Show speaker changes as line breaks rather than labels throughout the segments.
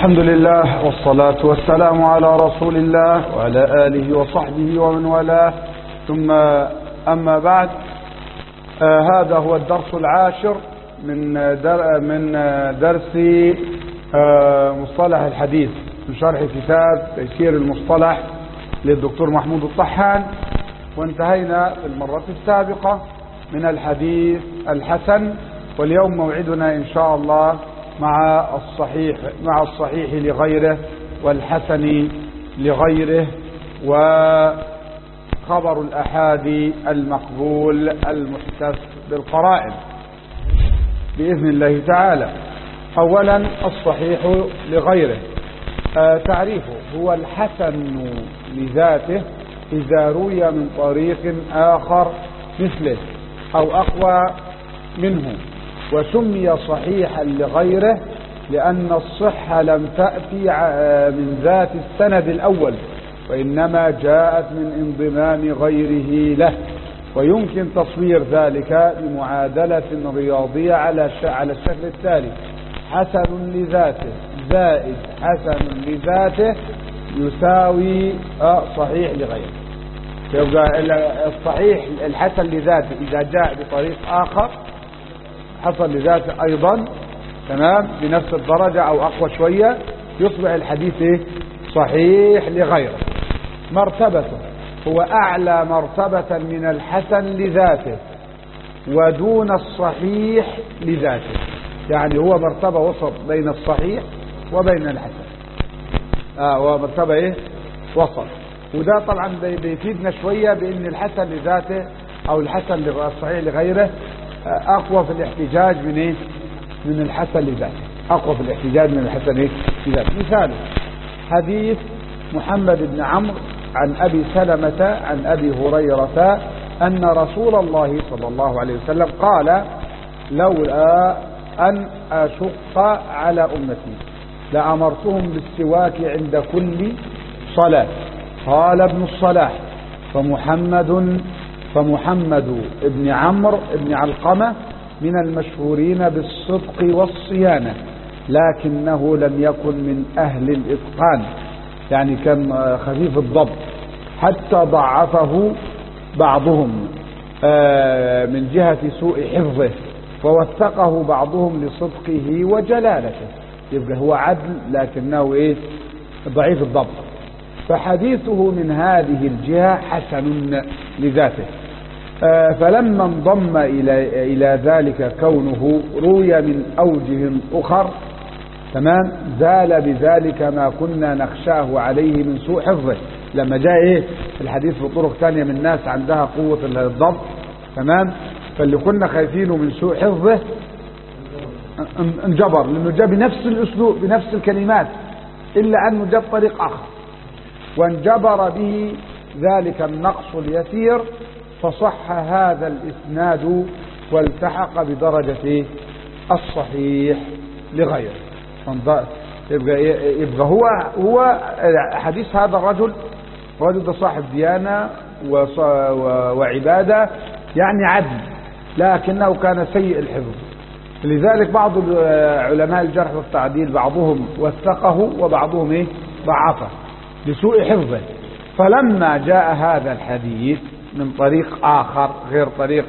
الحمد لله والصلاة والسلام على رسول الله وعلى آله وصحبه ومن والاه ثم أما بعد آه هذا هو الدرس العاشر من در من درس آه مصطلح الحديث من شرح كتاب تيسير المصطلح للدكتور محمود الطحان وانتهينا في المرة السابقة من الحديث الحسن واليوم موعدنا إن شاء الله مع الصحيح مع الصحيح لغيره والحسن لغيره وخبر الأحاد المقبول المحتف بالقرائن بإذن الله تعالى أولا الصحيح لغيره آه تعريفه هو الحسن لذاته إذا روي من طريق آخر مثله أو أقوى منه وسمي صحيحا لغيره لأن الصحة لم تأتي من ذات السند الأول وإنما جاءت من انضمام غيره له ويمكن تصوير ذلك بمعادلة رياضية على على الشكل التالي حسن لذاته زائد حسن لذاته يساوي صحيح لغيره يبقى الصحيح الحسن لذاته إذا جاء بطريق آخر حصل لذاته أيضا تمام بنفس الدرجة أو أقوى شوية يصبح الحديث صحيح لغيره مرتبته هو أعلى مرتبة من الحسن لذاته ودون الصحيح لذاته يعني هو مرتبة وسط بين الصحيح وبين الحسن آه هو مرتبة ايه وسط وده طبعا بيفيدنا شوية بان الحسن لذاته او الحسن الصحيح لغيره اقوى في الاحتجاج من ايه من الحسن لذاته اقوى في الاحتجاج من الحسن ايه لذاته مثال حديث محمد بن عمرو عن ابي سلمة عن ابي هريرة ان رسول الله صلى الله عليه وسلم قال لولا ان اشق على امتي لامرتهم بالسواك عند كل صلاة قال ابن الصلاح فمحمد فمحمد ابن عمرو ابن علقمة من المشهورين بالصدق والصيانة لكنه لم يكن من أهل الإتقان يعني كان خفيف الضبط حتى ضعفه بعضهم من جهة سوء حفظه ووثقه بعضهم لصدقه وجلالته يبقى هو عدل لكنه ايه ضعيف الضبط فحديثه من هذه الجهة حسن لذاته فلما انضم إلى إلى ذلك كونه روي من أوجه أخر تمام زال بذلك ما كنا نخشاه عليه من سوء حفظه لما جاء ايه الحديث في طرق ثانية من ناس عندها قوة الضبط تمام فاللي كنا خايفينه من سوء حفظه انجبر لانه جاء بنفس الاسلوب بنفس الكلمات الا انه جاء بطريق اخر وانجبر به ذلك النقص اليسير فصح هذا الاسناد والتحق بدرجة الصحيح لغيره يبقى, يبقى هو هو حديث هذا الرجل الرجل ده صاحب ديانة وعبادة يعني عدل لكنه كان سيء الحفظ لذلك بعض علماء الجرح والتعديل بعضهم وثقه وبعضهم ايه ضعفه لسوء حفظه فلما جاء هذا الحديث من طريق آخر غير طريق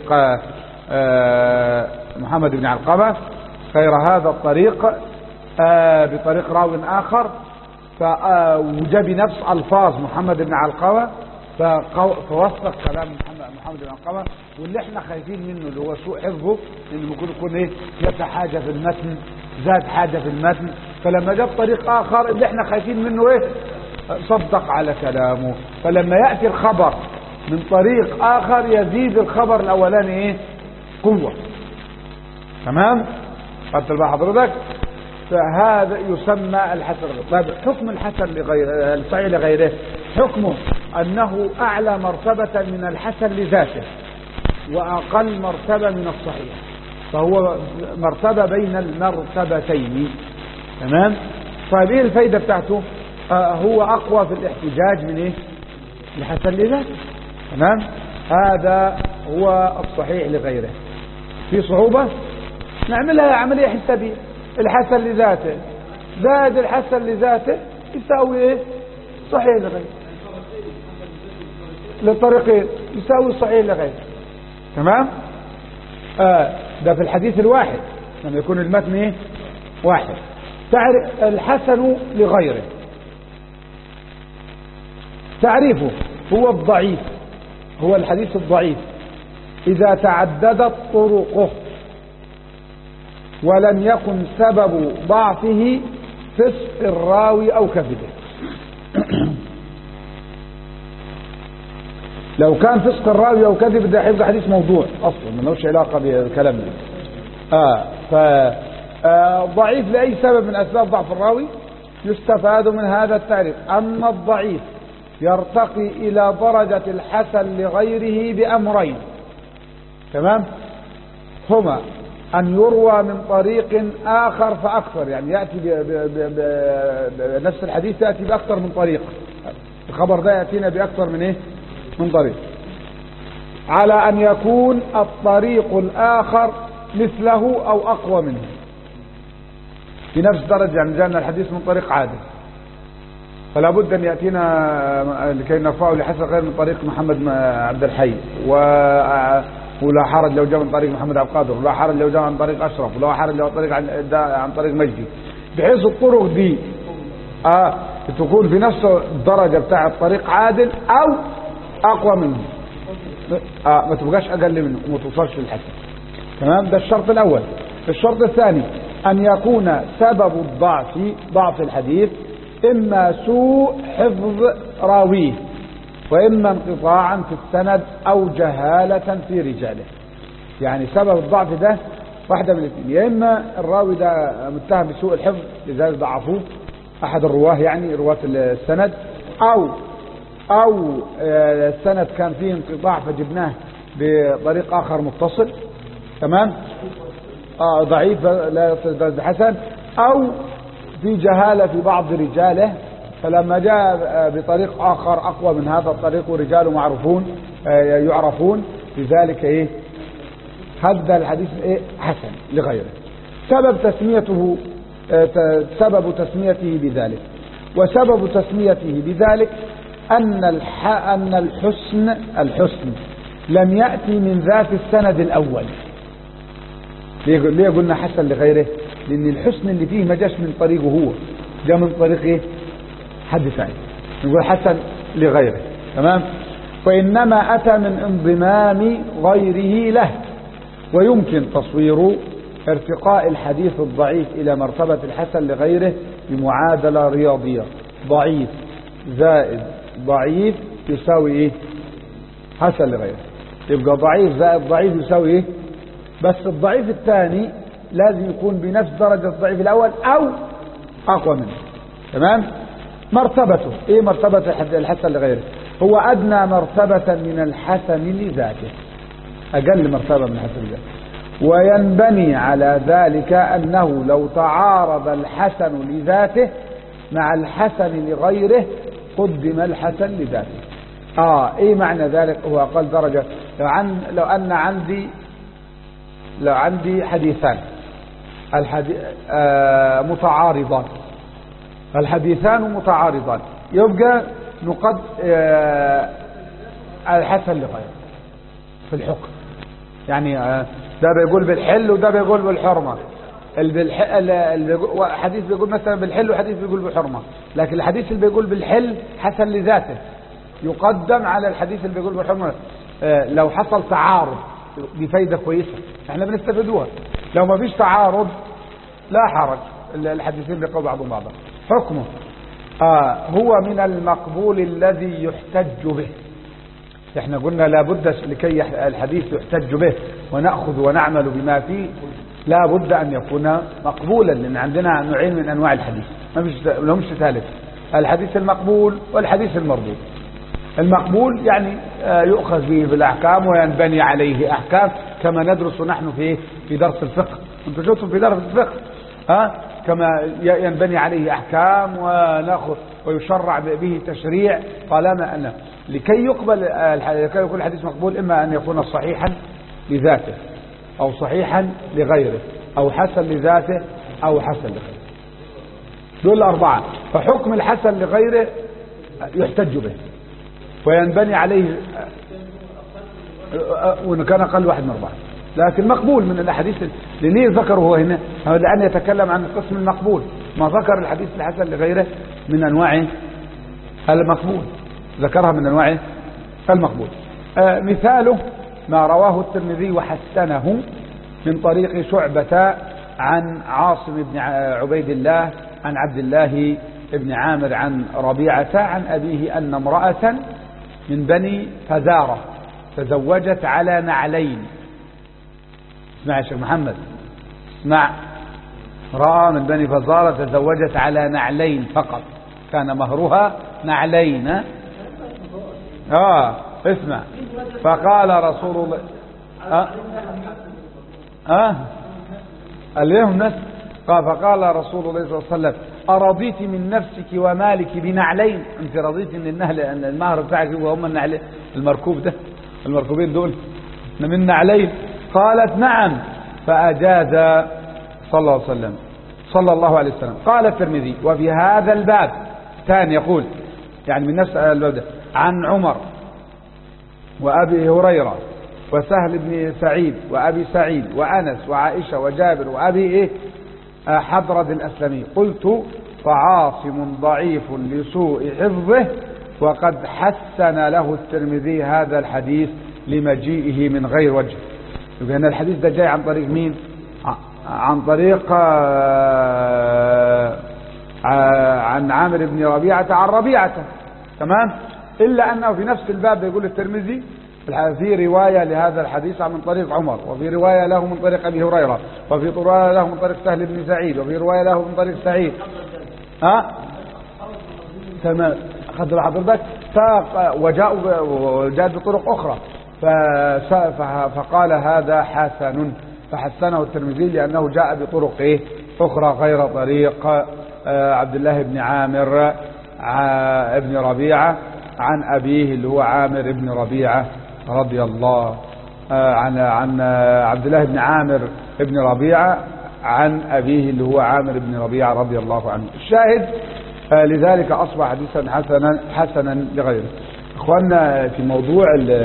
محمد بن علقمة غير هذا الطريق بطريق راو آخر وجاء بنفس ألفاظ محمد بن علقمة فوثق كلام محمد بن علقمة واللي احنا خايفين منه اللي هو سوء حفظه انه ممكن يكون ايه نسى حاجة في المتن زاد حاجة في المتن فلما جاء بطريق آخر اللي احنا خايفين منه ايه صدق على كلامه فلما يأتي الخبر من طريق آخر يزيد الخبر الأولاني إيه قوة تمام قلت بقى حضرتك فهذا يسمى الحسن طيب حكم الحسن لغير الصحيح لغيره حكمه أنه أعلى مرتبة من الحسن لذاته وأقل مرتبة من الصحيح فهو مرتبة بين المرتبتين تمام طيب ايه الفايدة بتاعته آه هو أقوى في الاحتجاج من ايه الحسن لذاته تمام هذا هو الصحيح لغيره في صعوبة نعملها عملية حسابية الحسن لذاته زائد الحسن لذاته يساوي ايه صحيح لغيره للطريقين يساوي صحيح لغيره تمام آه ده في الحديث الواحد لما يكون المتن ايه واحد تعرف الحسن لغيره تعريفه هو الضعيف هو الحديث الضعيف إذا تعددت طرقه ولم يكن سبب ضعفه فسق الراوي أو كذبه لو كان فسق الراوي أو كذب ده هيبقى حديث موضوع أصلا ملوش علاقة بكلامنا آه ف آه ضعيف لأي سبب من أسباب ضعف الراوي يستفاد من هذا التعريف أن الضعيف يرتقي إلى درجة الحسن لغيره بأمرين تمام هما أن يروى من طريق آخر فأكثر يعني يأتي بنفس الحديث يأتي بأكثر من طريق الخبر ده يأتينا بأكثر من إيه من طريق على أن يكون الطريق الآخر مثله أو أقوى منه في نفس درجة يعني جاءنا الحديث من طريق عادل فلا بد أن يأتينا لكي نرفعه لحسن غير من طريق محمد عبد الحي و ولا حرج لو جاء من طريق محمد عبد القادر ولا حرج لو جاء عن طريق أشرف ولا حرج لو طريق عن, عن طريق مجدي بحيث الطرق دي آه تكون في نفس الدرجة بتاع الطريق عادل أو أقوى منه آه ما تبقاش أقل منه وما توصلش للحسن تمام ده الشرط الأول الشرط الثاني أن يكون سبب الضعف ضعف الحديث إما سوء حفظ راويه وإما انقطاعا في السند أو جهالة في رجاله يعني سبب الضعف ده واحدة من الاثنين يا إما الراوي ده متهم بسوء الحفظ لذلك ضعفوه أحد الرواه يعني رواة السند أو أو السند كان فيه انقطاع فجبناه بطريق آخر متصل تمام آه ضعيف لا يصل حسن أو في جهالة في بعض رجاله فلما جاء بطريق آخر أقوى من هذا الطريق ورجاله معروفون يعرفون لذلك إيه هذا الحديث إيه حسن لغيره سبب تسميته سبب تسميته بذلك وسبب تسميته بذلك أن الح أن الحسن الحسن لم يأتي من ذات السند الأول ليه قلنا حسن لغيره لأن الحسن اللي فيه ما جاش من طريقه هو جاء من طريق إيه حد ثاني نقول حسن لغيره تمام وإنما أتى من انضمام غيره له ويمكن تصوير ارتقاء الحديث الضعيف إلى مرتبة الحسن لغيره بمعادلة رياضية ضعيف زائد ضعيف يساوي ايه حسن لغيره يبقى ضعيف زائد ضعيف يساوي ايه بس الضعيف الثاني لازم يكون بنفس درجة الضعيف الأول أو أقوى منه تمام مرتبته ايه مرتبة الحسن لغيره هو أدنى مرتبة من الحسن لذاته أقل مرتبة من الحسن لذاته وينبني على ذلك أنه لو تعارض الحسن لذاته مع الحسن لغيره قدم الحسن لذاته آه إيه معنى ذلك هو أقل درجة لو, عن لو أن عندي لو عندي حديثان الحديث آه متعارضان الحديثان متعارضان يبقى نقد آه الحسن لغيره في الحكم يعني آه ده بيقول بالحل وده بيقول بالحرمة الحديث بيقول مثلا بالحل وحديث بيقول بالحرمة لكن الحديث اللي بيقول بالحل حسن لذاته يقدم على الحديث اللي بيقول بالحرمة آه لو حصل تعارض دي فايدة كويسة احنا بنستفيدوها لو ما فيش تعارض لا حرج الحديثين بيقول بعضهم بعضا حكمه آه هو من المقبول الذي يحتج به احنا قلنا لابد لكي الحديث يحتج به ونأخذ ونعمل بما فيه لا بد أن يكون مقبولا لأن عندنا نوعين من أنواع الحديث ما فيش لهمش ثالث الحديث المقبول والحديث المردود المقبول يعني يؤخذ به بالأحكام وينبني عليه أحكام كما ندرس نحن في في درس الفقه انتم شفتم في درس الفقه ها كما ينبني عليه أحكام وناخذ ويشرع به تشريع طالما أن لكي يقبل لكي يكون الحديث مقبول إما أن يكون صحيحا لذاته أو صحيحا لغيره أو حسن لذاته أو حسن لغيره دول أربعة فحكم الحسن لغيره يحتج به وينبني عليه وإن كان أقل واحد من أربعة لكن مقبول من الأحاديث ليه ذكره هو هنا لأن يتكلم عن القسم المقبول ما ذكر الحديث الحسن لغيره من أنواع المقبول ذكرها من أنواع المقبول آه مثاله ما رواه الترمذي وحسنه من طريق شعبة عن عاصم بن عبيد الله عن عبد الله بن عامر عن ربيعة عن أبيه أن امرأة من بني فزارة تزوجت على نعلين اسمع يا شيخ محمد اسمع امرأة من بني فزارة تزوجت على نعلين فقط كان مهرها نعلين اه اسمع فقال رسول الله اه اه اليوم نفس قال فقال رسول الله صلى الله عليه وسلم أرضيت من نفسك ومالك بنعلين أنت رضيت من النهل أن المهر بتاعك وهم النعلين المركوب ده المركوبين دول من نعلين قالت نعم فأجاز صلى الله عليه وسلم صلى الله عليه وسلم قال الترمذي وفي هذا الباب ثاني يقول يعني من نفس الباب ده عن عمر وأبي هريرة وسهل بن سعيد وأبي سعيد وأنس وعائشة وجابر وأبي إيه حضرة الأسلمي قلت فعاصم ضعيف لسوء حفظه وقد حسن له الترمذي هذا الحديث لمجيئه من غير وجه لأن الحديث ده جاي عن طريق مين عن طريق عن عامر بن ربيعة عن ربيعة تمام إلا أنه في نفس الباب يقول الترمذي في رواية لهذا الحديث من طريق عمر وفي رواية له من طريق أبي هريرة وفي رواية له من طريق سهل بن سعيد وفي رواية له من طريق سعيد ها تمام خذ حضرتك وجاء وجاء بطرق أخرى فقال هذا حسن فحسنه الترمذي لأنه جاء بطرق إيه أخرى غير طريق عبد الله بن عامر ابن ربيعة عن أبيه اللي هو عامر بن ربيعة رضي الله عن عن عبد الله بن عامر بن ربيعة عن أبيه اللي هو عامر بن ربيعة رضي الله عنه الشاهد لذلك أصبح حديثا حسنا حسنا لغيره إخواننا في موضوع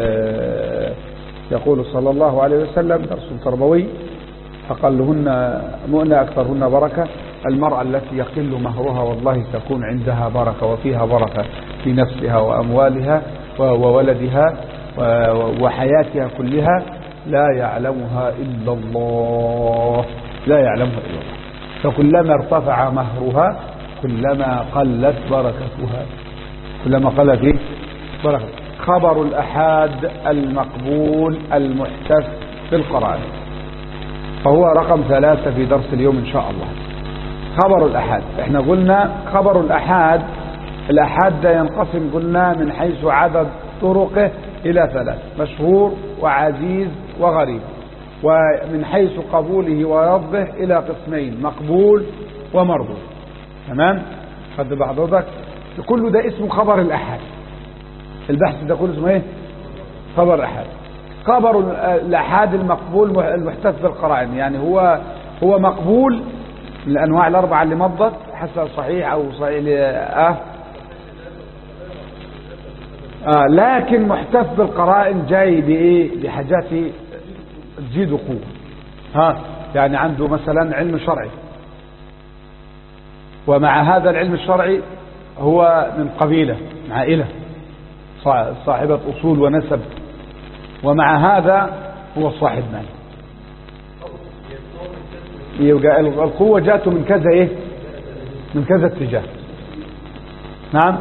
يقول صلى الله عليه وسلم درس تربوي أقلهن مؤنة أكثرهن بركة المرأة التي يقل مهرها والله تكون عندها بركة وفيها بركة في نفسها وأموالها وولدها وحياتها كلها لا يعلمها إلا الله لا يعلمها إلا الله فكلما ارتفع مهرها كلما قلت بركتها كلما قلت إيه؟ بركة خبر الأحاد المقبول المحتف في القرآن فهو رقم ثلاثة في درس اليوم إن شاء الله خبر الأحاد احنا قلنا خبر الأحاد الأحاد ده ينقسم قلنا من حيث عدد طرقه إلى ثلاث مشهور وعزيز وغريب ومن حيث قبوله ورده إلى قسمين مقبول ومردود تمام خد بعض كله ده اسمه خبر الأحاد البحث ده كله اسمه ايه خبر الأحاد خبر الأحاد المقبول المحتف بالقرائن يعني هو هو مقبول من الأنواع الأربعة اللي مضت حسب صحيح أو صحيح آه آه لكن محتف بالقرائن جاي بإيه بحاجات تزيد قوة ها يعني عنده مثلا علم شرعي ومع هذا العلم الشرعي هو من قبيلة من عائلة صاحبة أصول ونسب ومع هذا هو صاحب مال يبقى القوة جاءته من كذا ايه من كذا اتجاه نعم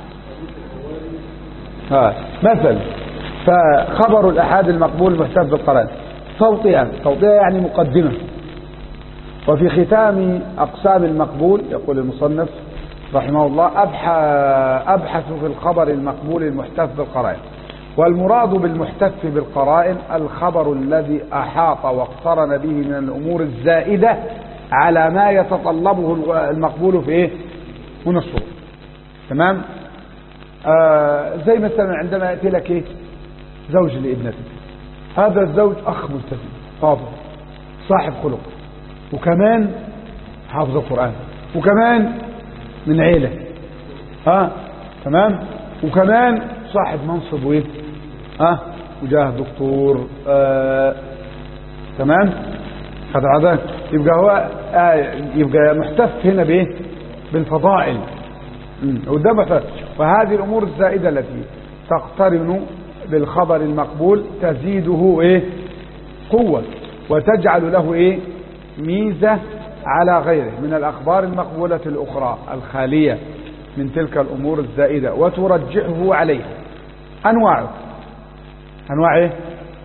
آه. مثل فخبر الأحاد المقبول محتاج بالقرآن توطئة توطئة يعني مقدمة وفي ختام أقسام المقبول يقول المصنف رحمه الله أبحث في الخبر المقبول المحتف بالقرائن والمراد بالمحتف بالقرائن الخبر الذي أحاط واقترن به من الأمور الزائدة على ما يتطلبه المقبول في إيه؟ من الصور تمام آه زي مثلا عندما يأتي لك إيه؟ زوج لابنتك هذا الزوج أخ ملتزم فاضل صاحب خلق وكمان حافظ القرآن وكمان من عيلة ها تمام وكمان صاحب منصب وايه ها وجاه دكتور آه تمام هذا هذا يبقى هو آه يبقى محتف هنا بايه بالفضائل مم. وده محتف وهذه الامور الزائده التي تقترن بالخبر المقبول تزيده ايه قوه وتجعل له ايه ميزه على غيره من الاخبار المقبوله الاخرى الخاليه من تلك الامور الزائده وترجحه عليها انواعه انواع ايه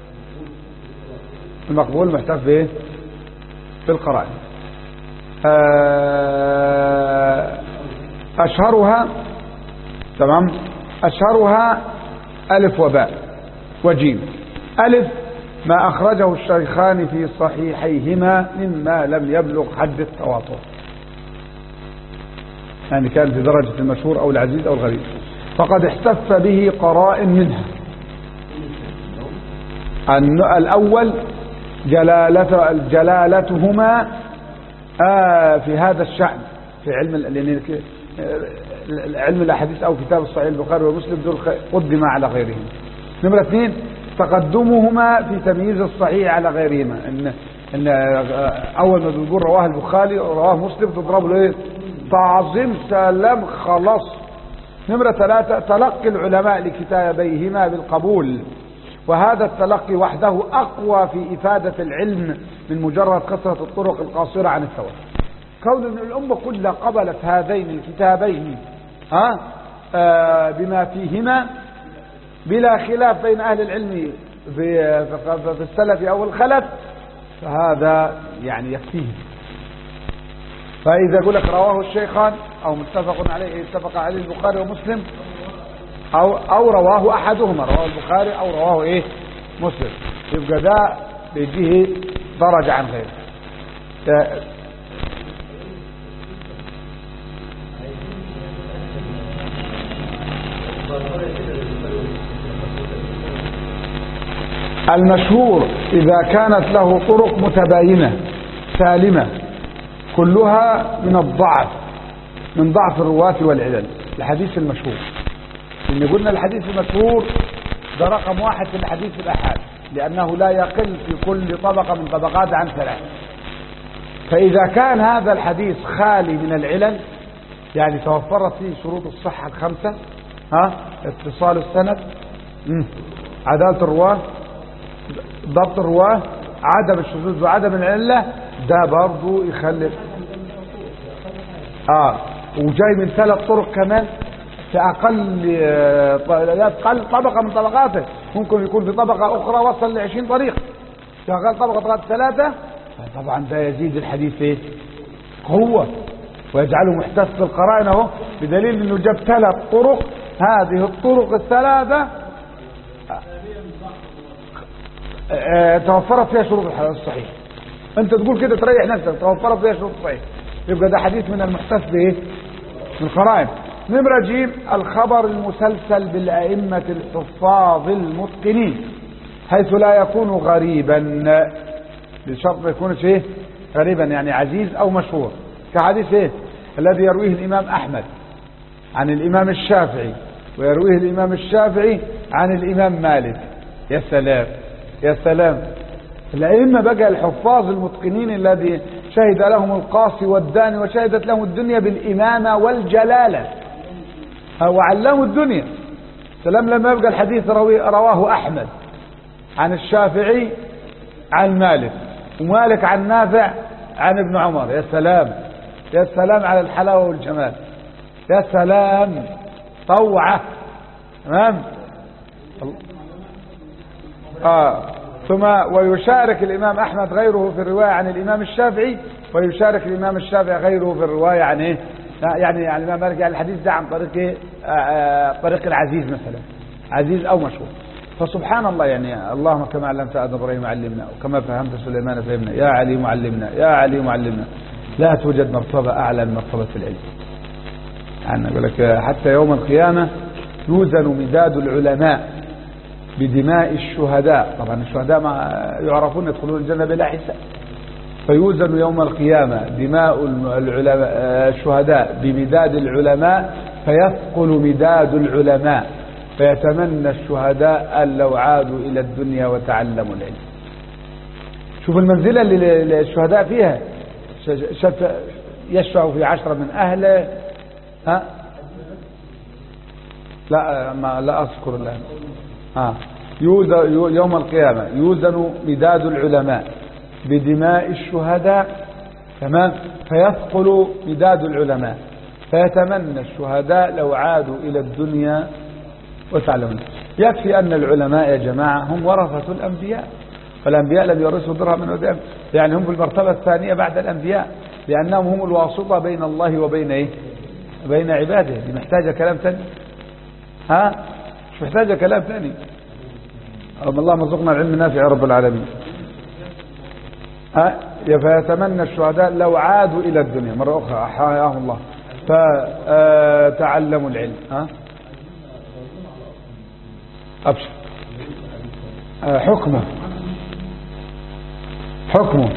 المقبول محتف بايه بالقرائن آه اشهرها تمام اشهرها الف وباء وجيم الف ما اخرجه الشيخان في صحيحيهما مما لم يبلغ حد التواتر يعني كان في درجة المشهور او العزيز او الغريب فقد احتف به قرائن منها الاول جلالة جلالتهما آه في هذا الشأن في علم لأن علم الاحاديث او كتاب الصحيح البخاري ومسلم دول قدم على غيرهم نمرة اثنين تقدمهما في تمييز الصحيح على غيرهما ان ان اول ما تقول رواه البخاري رواه مسلم تضرب له ايه تعظيم سلام خلاص نمرة ثلاثة تلقي العلماء لكتابيهما بالقبول وهذا التلقي وحده أقوى في إفادة العلم من مجرد كثرة الطرق القاصرة عن الثواب كون أن الأمة كلها قبلت هذين الكتابين ها آه بما فيهما بلا خلاف بين أهل العلم في, في السلف أو الخلف فهذا يعني يكفيه فإذا يقول لك رواه الشيخان أو متفق عليه اتفق عليه البخاري ومسلم أو, أو رواه أحدهما رواه البخاري أو رواه إيه مسلم يبقى ده بيجيه درجة عن غيره المشهور إذا كانت له طرق متباينة سالمة كلها من الضعف من ضعف الرواة والعلل الحديث المشهور إن قلنا الحديث المشهور ده رقم واحد في الحديث الأحاد لأنه لا يقل في كل طبقة من طبقات عن ثلاث فإذا كان هذا الحديث خالي من العلل يعني توفرت فيه شروط الصحة الخمسة ها اتصال السند مم. عدالة الرواة ضبط الرواة عدم الشذوذ وعدم العلة ده برضو يخلي اه وجاي من ثلاث طرق كمان في اقل اقل طبقة من طبقاته ممكن يكون في طبقة اخرى وصل ل 20 طريق في اقل طبقة طبقات ثلاثة طبعا ده يزيد الحديث ايه قوة ويجعله محتس بالقرائن اهو بدليل انه جاب ثلاث طرق هذه الطرق الثلاثة اه توفرت فيها شروط الحديث الصحيح انت تقول كده تريح نفسك توفرت فيها شروط الصحيح يبقى ده حديث من المحتس بايه من القرائن نمرة جيم الخبر المسلسل بالأئمة الحفاظ المتقنين حيث لا يكون غريبا بشرط ما يكونش ايه غريبا يعني عزيز او مشهور كحديث ايه الذي يرويه الامام احمد عن الامام الشافعي ويرويه الامام الشافعي عن الامام مالك يا سلام يا سلام الائمه بقى الحفاظ المتقنين الذي شهد لهم القاصي والداني وشهدت لهم الدنيا بالامامه والجلاله وعلموا الدنيا سلام لما يبقى الحديث رواه احمد عن الشافعي عن مالك ومالك عن نافع عن ابن عمر يا سلام يا سلام على الحلاوة والجمال يا سلام طوعة تمام آه ثم ويشارك الإمام أحمد غيره في الرواية عن الإمام الشافعي ويشارك الإمام الشافعي غيره في الرواية عن إيه يعني يعني الإمام مالك يعني الحديث ده عن طريق إيه آه طريق العزيز مثلا عزيز أو مشهور فسبحان الله يعني اللهم كما علمت آدم إبراهيم علمنا وكما فهمت سليمان فهمنا يا علي معلمنا يا علي معلمنا لا توجد مرتبة أعلى من مرتبة العلم يعني أقول لك حتى يوم القيامة يوزن مداد العلماء بدماء الشهداء طبعا الشهداء ما يعرفون يدخلون الجنة بلا حساب فيوزن يوم القيامة دماء العلماء الشهداء بمداد العلماء فيثقل مداد العلماء فيتمنى الشهداء أن لو عادوا إلى الدنيا وتعلموا العلم شوف المنزلة اللي الشهداء فيها يشفع في عشرة من أهله ها لا ما لا أذكر الآن ها يوم القيامة يوزن مداد العلماء بدماء الشهداء تمام فيثقل مداد العلماء فيتمنى الشهداء لو عادوا إلى الدنيا وتعلمون يكفي أن العلماء يا جماعة هم ورثة الأنبياء فالأنبياء لم يرثوا درهم من يعني هم في المرتبة الثانية بعد الأنبياء لأنهم هم الواسطة بين الله وبين إيه بين عباده دي محتاجة كلام ثاني ها مش محتاجة كلام ثاني اللهم ارزقنا العلم النافع يا رب العالمين ها فيتمنى الشهداء لو عادوا إلى الدنيا مرة أخرى أحياهم الله فتعلموا العلم ها أبشر حكمه حكمه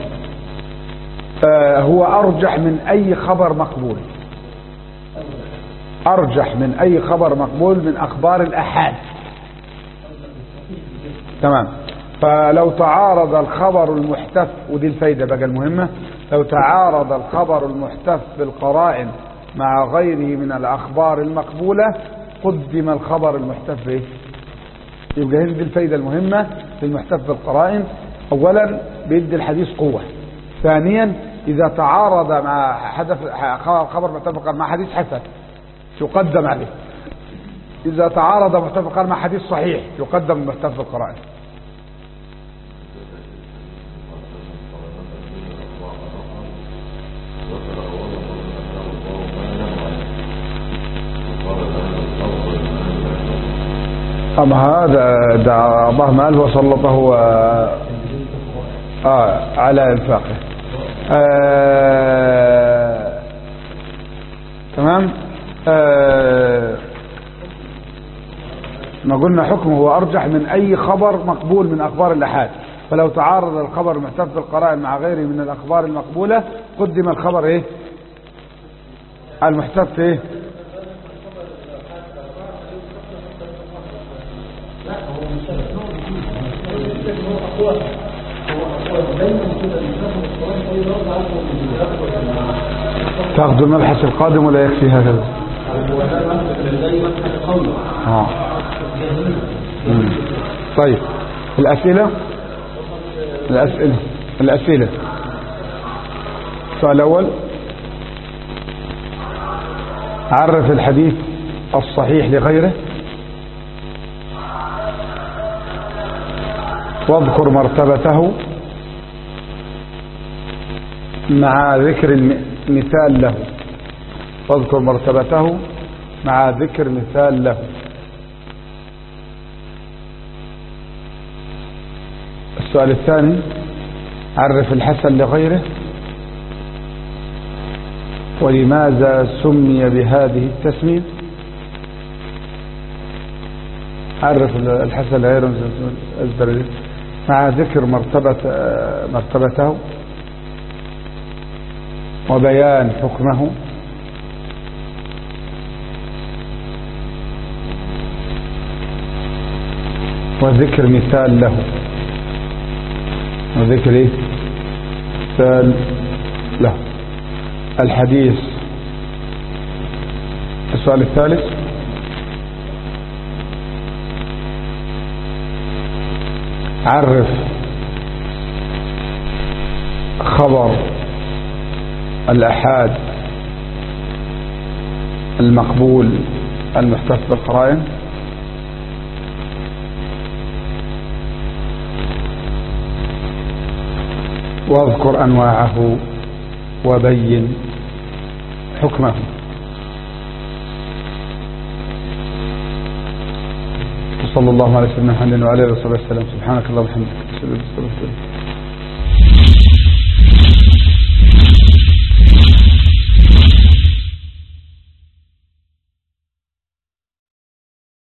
هو أرجح من أي خبر مقبول أرجح من أي خبر مقبول من أخبار الأحاد تمام فلو تعارض الخبر المحتف ودي الفايدة بقى المهمة لو تعارض الخبر المحتف بالقرائن مع غيره من الأخبار المقبولة قدم الخبر المحتف به يبقى هذه دي الفايدة المهمة للمحتف بالقرائن أولا بيدي الحديث قوة ثانيا إذا تعارض مع حدث خبر متفق مع حديث حسن يقدم عليه إذا تعارض متفقا مع حديث صحيح يقدم المحتف بالقرائن أما هذا دعا الله مال وسلطه آه على إنفاقه آه تمام آه ما قلنا حكمه هو أرجح من أي خبر مقبول من أخبار الأحاد فلو تعارض الخبر المحتف بالقرائن مع غيره من الأخبار المقبولة قدم الخبر إيه المحتف إيه تاخذ المبحث القادم ولا يكفي هكذا آه. طيب الأسئلة الأسئلة الأسئلة السؤال الأول عرف الحديث الصحيح لغيره واذكر مرتبته مع ذكر مثال له واذكر مرتبته مع ذكر مثال له السؤال الثاني عرف الحسن لغيره ولماذا سمي بهذه التسمية عرف الحسن لغيره مع ذكر مرتبة مرتبته وبيان حكمه وذكر مثال له وذكر ايه مثال له الحديث السؤال الثالث عرف خبر الأحاد المقبول المحتف بالقرائن واذكر أنواعه وبين حكمه وصلى الله على سيدنا محمد وعلى اله وصحبه وسلم سبحانك اللهم وبحمدك